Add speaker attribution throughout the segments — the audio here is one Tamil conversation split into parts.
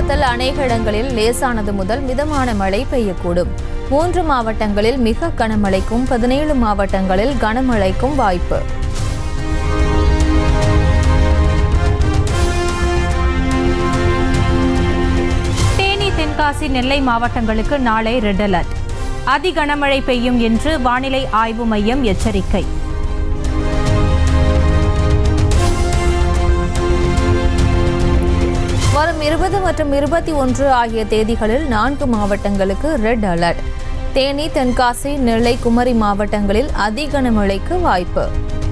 Speaker 1: தமிழகத்தில் அநேக இடங்களில் லேசானது முதல் மிதமான மழை பெய்யக்கூடும் மூன்று மாவட்டங்களில் மிக கனமழைக்கும் பதினேழு மாவட்டங்களில் கனமழைக்கும் வாய்ப்பு
Speaker 2: தேனி தென்காசி நெல்லை மாவட்டங்களுக்கு நாளை ரெட் அலர்ட் அதி கனமழை பெய்யும் என்று வானிலை ஆய்வு மையம் எச்சரிக்கை
Speaker 1: வரும் இருபது மற்றும் இருபத்தி ஒன்று ஆகிய தேதிகளில் நான்கு மாவட்டங்களுக்கு ரெட் அலர்ட் தேனி தென்காசி நெல்லை குமரி மாவட்டங்களில் அதி கனமழைக்கு வாய்ப்பு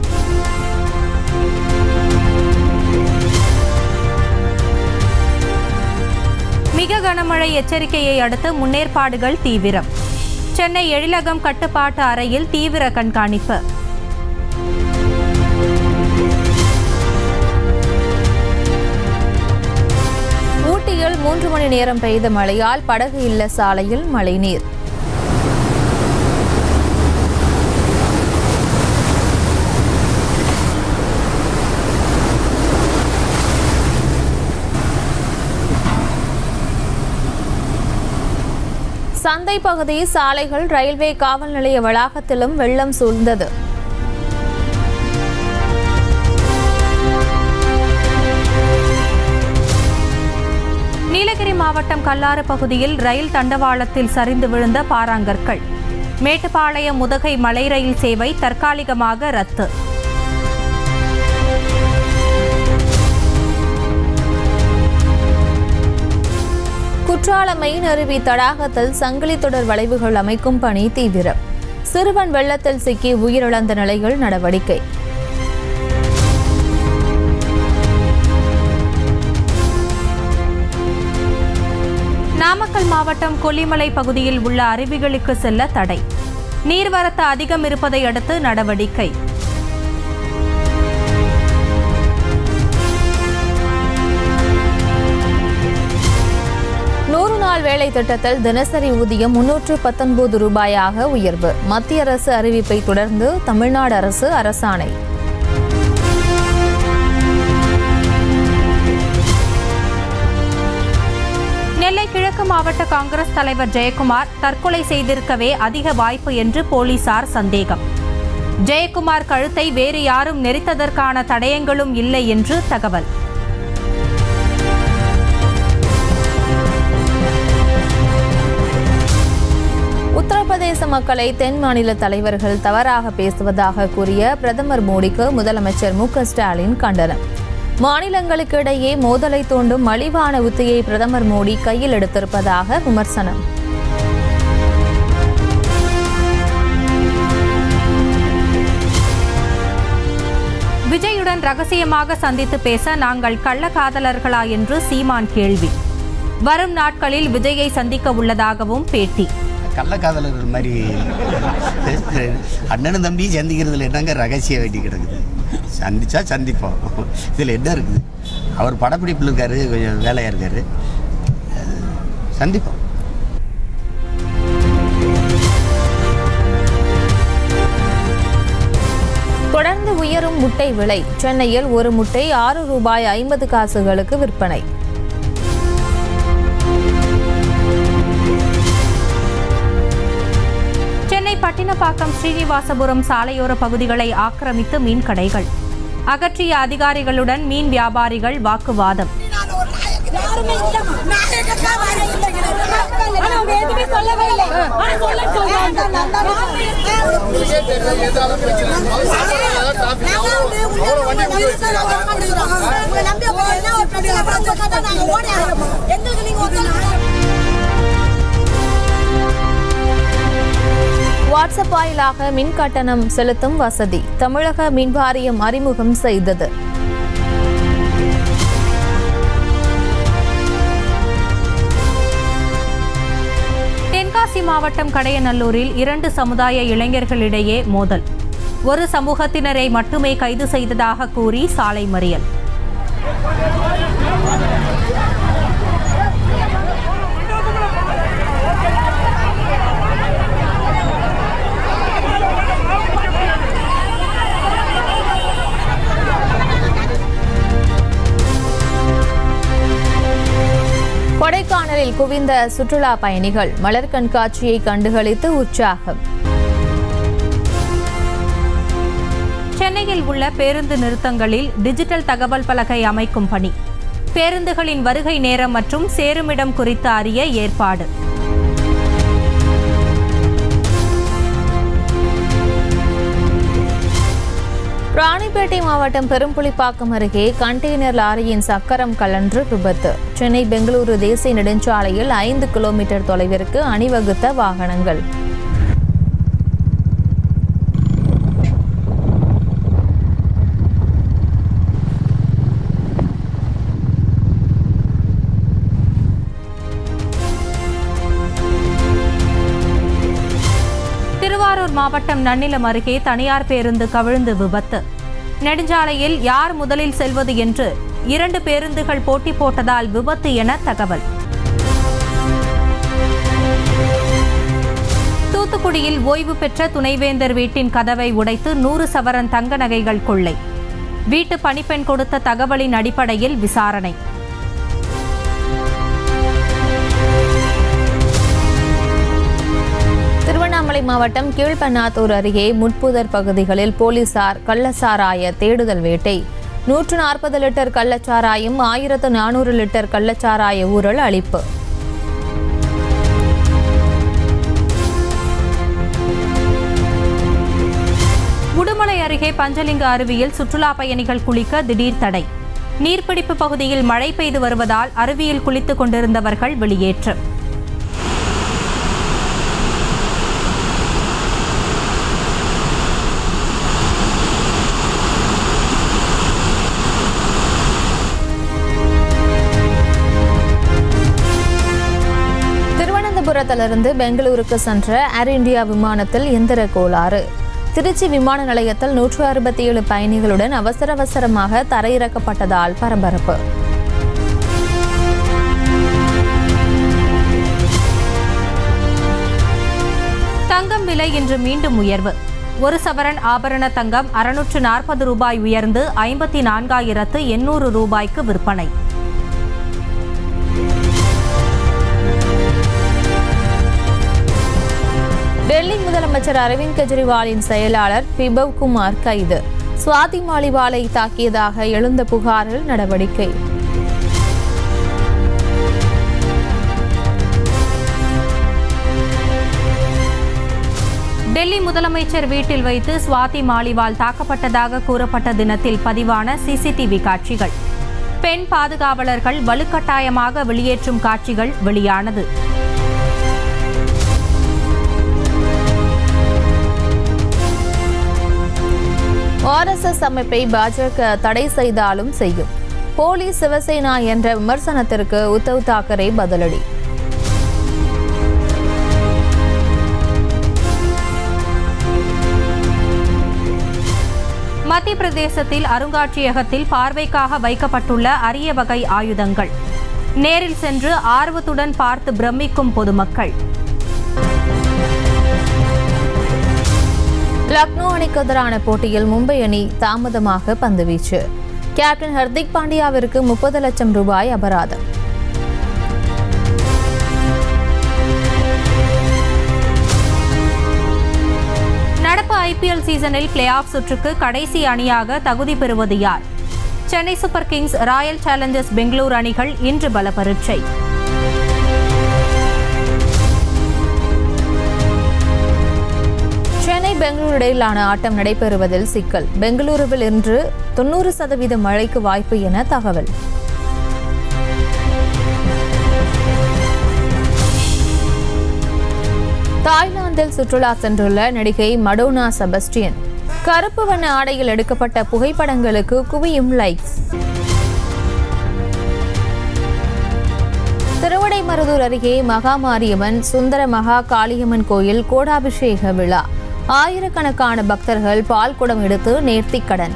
Speaker 2: மிக கனமழை எச்சரிக்கையை அடுத்து முன்னேற்பாடுகள் தீவிரம் சென்னை எழிலகம் கட்டுப்பாட்டு அறையில் தீவிர கண்காணிப்பு
Speaker 1: ஊட்டியில் மூன்று மணி நேரம் பெய்த மழையால் படகு இல்ல சாலையில் மழைநீர் சந்தை பகுதி சாலைகள் ரயில்வே காவல் நிலைய வளாகத்திலும் வெள்ளம் சூழ்ந்தது
Speaker 2: நீலகிரி மாவட்டம் கல்லாறு பகுதியில் ரயில் தண்டவாளத்தில் சரிந்து விழுந்த பாறாங்கற்கள் மேட்டுப்பாளையம் முதுகை மலை ரயில் சேவை தற்காலிகமாக ரத்து
Speaker 1: குற்றால மெயின் அருவி தடாகத்தில் சங்கிலி தொடர் வளைவுகள் அமைக்கும் பணி தீவிரம் சிறுவன் வெள்ளத்தில் சிக்கி உயிரிழந்த நிலையில் நடவடிக்கை
Speaker 2: நாமக்கல் மாவட்டம் கொல்லிமலை பகுதியில் உள்ள அருவிகளுக்கு செல்ல தடை நீர்வரத்து அதிகம் இருப்பதை அடுத்து நடவடிக்கை
Speaker 1: நூறு நாள் வேலை திட்டத்தில் தினசரி ஊதியம் முன்னூற்று பத்தொன்பது ரூபாயாக உயர்வு மத்திய அரசு அறிவிப்பை தொடர்ந்து தமிழ்நாடு அரசு அரசாணை
Speaker 2: நெல்லை கிழக்கு மாவட்ட காங்கிரஸ் தலைவர் ஜெயக்குமார் தற்கொலை செய்திருக்கவே அதிக வாய்ப்பு என்று போலீசார் சந்தேகம் ஜெயக்குமார் கழுத்தை வேறு யாரும் நெரித்ததற்கான தடயங்களும் இல்லை என்று தகவல்
Speaker 1: உத்தரப்பிரதேச மக்களை தென் மாநில தலைவர்கள் தவறாக பேசுவதாக கூறிய பிரதமர் மோடிக்கு முதலமைச்சர் மு க ஸ்டாலின் கண்டனம் மாநிலங்களுக்கு இடையே மோதலை தூண்டும் மலிவான உத்தியை பிரதமர் மோடி கையில் எடுத்திருப்பதாக விமர்சனம்
Speaker 2: விஜயுடன் ரகசியமாக சந்தித்து பேச நாங்கள் கள்ளக்காதலர்களா என்று சீமான் கேள்வி வரும் நாட்களில் விஜயை சந்திக்க உள்ளதாகவும் பேட்டி
Speaker 3: கள்ளக்காதலர்கள் மாதிரி அண்ணனும் தம்பி சந்திக்கிறதுல என்னங்க ரகசிய வேண்டி கிடக்குது சந்திச்சா சந்திப்போம் இதில் என்ன இருக்குது அவர் படப்பிடிப்பில் இருக்காரு கொஞ்சம் வேலையாக இருக்காரு அது சந்திப்போம்
Speaker 1: தொடர்ந்து உயரும் முட்டை விலை சென்னையில் ஒரு முட்டை ஆறு ரூபாய் ஐம்பது காசுகளுக்கு விற்பனை
Speaker 2: சென்னை பட்டினப்பாக்கம் ஸ்ரீனிவாசபுரம் சாலையோர பகுதிகளை ஆக்கிரமித்து மீன் கடைகள் அகற்றிய அதிகாரிகளுடன் மீன் வியாபாரிகள் வாக்குவாதம்
Speaker 4: யாருமே இல்ல நாயகத்தான் வர இல்லைங்கிறது ஆனா அவங்க எதுவுமே சொல்லவே இல்லை ஆனா சொல்ல எங்களுக்கு நீங்க ஒத்துழைப்பு
Speaker 1: வாட்ஸ்அப் வாயிலாக மின் கட்டணம் செலுத்தும் வசதி தமிழக மின் வாரியம் அறிமுகம் செய்தது
Speaker 2: தென்காசி மாவட்டம் கடையநல்லூரில் இரண்டு சமுதாய இளைஞர்களிடையே மோதல் ஒரு சமூகத்தினரை மட்டுமே கைது செய்ததாக கூறி சாலை மறியல்
Speaker 1: இடங்களில் குவிந்த சுற்றுலா பயணிகள் மலர் கண்காட்சியை கண்டுகளித்து உற்சாகம்
Speaker 2: சென்னையில் உள்ள பேருந்து நிறுத்தங்களில் டிஜிட்டல் தகவல் பலகை அமைக்கும் பணி பேருந்துகளின் வருகை நேரம் மற்றும் சேருமிடம் குறித்து அறிய ஏற்பாடு
Speaker 1: ராணிப்பேட்டை மாவட்டம் பெரும்புலிப்பாக்கம் அருகே கண்டெய்னர் லாரியின் சக்கரம் கலன்று விபத்து சென்னை பெங்களூரு தேசிய நெடுஞ்சாலையில் ஐந்து கிலோமீட்டர் தொலைவிற்கு அணிவகுத்த வாகனங்கள்
Speaker 2: திருவாரூர் மாவட்டம் நன்னிலம் அருகே தனியார் பேருந்து கவிழ்ந்து விபத்து நெடுஞ்சாலையில் யார் முதலில் செல்வது என்று இரண்டு பேருந்துகள் போட்டி போட்டதால் விபத்து என தகவல் தூத்துக்குடியில் ஓய்வு பெற்ற துணைவேந்தர் வீட்டின் கதவை உடைத்து நூறு சவரன் தங்க நகைகள் கொள்ளை வீட்டு பணிப்பெண் கொடுத்த தகவலின் அடிப்படையில் விசாரணை
Speaker 1: திருவண்ணாமலை மாவட்டம் கீழ்பண்ணாத்தூர் அருகே முட்புதர் பகுதிகளில் போலீசார் கள்ளச்சாராய தேடுதல் வேட்டை நூற்று நாற்பது லிட்டர் கள்ளச்சாராயம் ஆயிரத்து நானூறு லிட்டர் கள்ளச்சாராய ஊரல் அளிப்பு
Speaker 2: உடுமலை அருகே பஞ்சலிங்க அருவியில் சுற்றுலா பயணிகள் குளிக்க திடீர் தடை நீர்பிடிப்பு பகுதியில் மழை பெய்து வருவதால் அருவியில் குளித்துக் கொண்டிருந்தவர்கள் வெளியேற்றம்
Speaker 1: திருவனந்தபுரத்திலிருந்து பெங்களூருக்கு சென்ற ஏர் இந்தியா விமானத்தில் எந்திர கோளாறு திருச்சி விமான நிலையத்தில் நூற்று அறுபத்தி ஏழு பயணிகளுடன் அவசர அவசரமாக தரையிறக்கப்பட்டதால் பரபரப்பு
Speaker 2: தங்கம் விலை இன்று மீண்டும் உயர்வு ஒரு சவரன் ஆபரண தங்கம் அறுநூற்று நாற்பது ரூபாய் உயர்ந்து ஐம்பத்தி நான்காயிரத்து எண்ணூறு ரூபாய்க்கு விற்பனை
Speaker 1: டெல்லி முதலமைச்சர் அரவிந்த் கெஜ்ரிவாலின் செயலாளர் பிபவ் குமார் கைது சுவாதி மாலிவாலை தாக்கியதாக எழுந்த புகாரில் நடவடிக்கை
Speaker 2: டெல்லி முதலமைச்சர் வீட்டில் வைத்து சுவாதி மாலிவால் தாக்கப்பட்டதாக கூறப்பட்ட தினத்தில் பதிவான சிசிடிவி காட்சிகள் பெண் பாதுகாவலர்கள் வலுக்கட்டாயமாக வெளியேற்றும் காட்சிகள் வெளியானது
Speaker 1: ஆர்எஸ்எஸ் அமைப்பை பாஜக தடை செய்தாலும் செய்யும் போலீஸ் சிவசேனா என்ற விமர்சனத்திற்கு உத்தவ் தாக்கரே பதிலடி
Speaker 2: மத்திய பிரதேசத்தில் அருங்காட்சியகத்தில் பார்வைக்காக வைக்கப்பட்டுள்ள அரிய வகை ஆயுதங்கள் நேரில் சென்று ஆர்வத்துடன் பார்த்து பிரமிக்கும் பொதுமக்கள்
Speaker 1: லக்னோ அணிக்கு எதிரான போட்டியில் மும்பை அணி தாமதமாக பந்துவீச்சு கேப்டன் ஹர்திக் பாண்டியாவிற்கு முப்பது லட்சம் ரூபாய் அபராதம்
Speaker 2: நடப்பு ஐபிஎல் சீசனில் பிளே ஆஃப் சுற்றுக்கு கடைசி அணியாக தகுதி பெறுவது யார் Chennai super kings royal challengers Bengaluru அணிகள் இன்று பல பரீட்சை
Speaker 1: சென்னை பெங்களூரு இடையிலான ஆட்டம் நடைபெறுவதில் சிக்கல் பெங்களூருவில் இன்று தொண்ணூறு சதவீத மழைக்கு வாய்ப்பு என தகவல் தாய்லாந்தில் சுற்றுலா சென்றுள்ள நடிகை மடோனா செபஸ்டியன் கருப்பு வண்ண ஆடையில் எடுக்கப்பட்ட புகைப்படங்களுக்கு குவியும் லைக்ஸ் திருவடைமருதூர் அருகே மகாமாரியம்மன் சுந்தர மகா காளியம்மன் கோயில் கோடாபிஷேக விழா ஆயிரக்கணக்கான பக்தர்கள் பால் குடம் எடுத்து நேர்த்திக் கடன்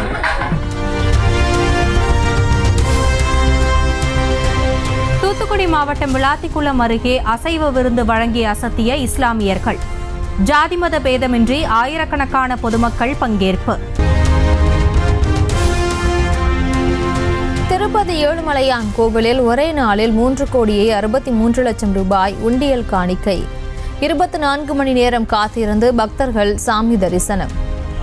Speaker 2: தூத்துக்குடி மாவட்டம் விளாத்திக்குளம் அருகே அசைவ விருந்து வழங்கி அசத்திய இஸ்லாமியர்கள் ஜாதி மத பேதமின்றி ஆயிரக்கணக்கான பொதுமக்கள் பங்கேற்பு
Speaker 1: திருப்பதி ஏழுமலையான் கோவிலில் ஒரே நாளில் மூன்று கோடியே அறுபத்தி மூன்று லட்சம் ரூபாய் உண்டியல் காணிக்கை இருபத்தி நான்கு மணி நேரம் காத்திருந்து பக்தர்கள் சாமி தரிசனம்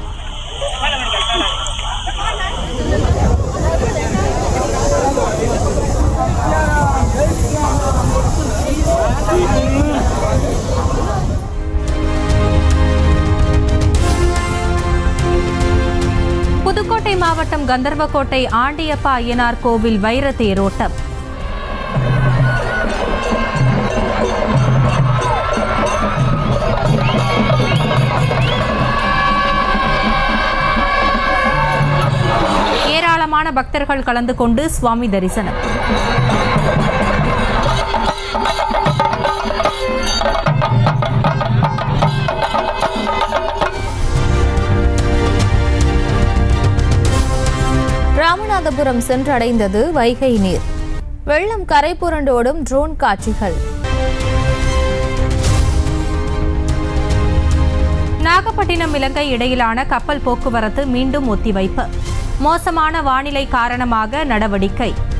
Speaker 2: புதுக்கோட்டை மாவட்டம் கந்தர்வக்கோட்டை ஆண்டியப்பா ஐயனார் கோவில் வைர தேரோட்டம் ஏராளமான பக்தர்கள் கலந்து கொண்டு சுவாமி தரிசனம்
Speaker 1: ராமநாதபுரம் சென்றடைந்தது வைகை நீர் வெள்ளம் கரை புரண்டோடும் ட்ரோன் காட்சிகள்
Speaker 2: நாகப்பட்டினம் இலங்கை இடையிலான கப்பல் போக்குவரத்து மீண்டும் ஒத்திவைப்பு மோசமான வானிலை காரணமாக நடவடிக்கை